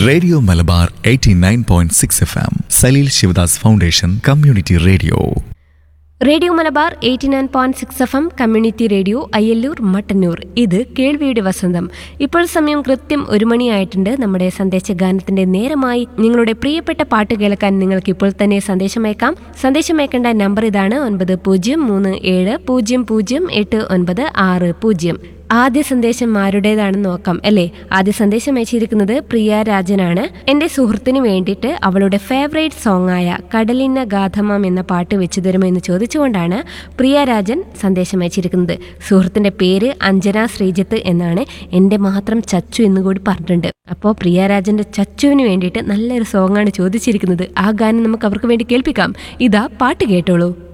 radio Malabar 89.6 F M Salil Sivadas foundation community radio radio Malabar eighty nine point six F M community radio Ayyallur Mattannur ഇത് കേൾവിയുടെ വസന്തം ഇപ്പോൾ സമയം കൃത്യം ഒരു മണിയായിട്ടുണ്ട് നമ്മുടെ സന്ദേശ ഗാനത്തിന്റെ നേരമായി നിങ്ങളുടെ പ്രിയപ്പെട്ട പാട്ട് കേൾക്കാൻ നിങ്ങൾക്ക് ഇപ്പോൾ തന്നെ സന്ദേശം അയക്കാം സന്ദേശം അയക്കേണ്ട നമ്പർ ഇതാണ് ഒൻപത് പൂജ്യം മൂന്ന് ഏഴ് പൂജ്യം പൂജ്യം എട്ട് ഒൻപത് ആറ് പൂജ്യം ആദ്യ സന്ദേശം ആരുടേതാണെന്ന് നോക്കാം അല്ലേ ആദ്യ സന്ദേശം അയച്ചിരിക്കുന്നത് പ്രിയ രാജനാണ് എന്റെ സുഹൃത്തിന് വേണ്ടിയിട്ട് അവളുടെ ഫേവറേറ്റ് സോങ് ആയ കടലിന ഗാഥമം എന്ന പാട്ട് വെച്ചു തരുമോ എന്ന് ചോദിച്ചുകൊണ്ടാണ് പ്രിയ രാജൻ സന്ദേശം അയച്ചിരിക്കുന്നത് സുഹൃത്തിന്റെ പേര് അഞ്ജന ശ്രീജിത്ത് എന്നാണ് എന്റെ മാത്രം ചച്ചു എന്ന് കൂടി പറഞ്ഞിട്ടുണ്ട് അപ്പോൾ പ്രിയ രാജന്റെ ചച്ചുവിന് വേണ്ടിയിട്ട് നല്ലൊരു സോങ്ങാണ് ചോദിച്ചിരിക്കുന്നത് ആ ഗാനം നമുക്ക് അവർക്ക് വേണ്ടി കേൾപ്പിക്കാം ഇതാ പാട്ട് കേട്ടോളൂ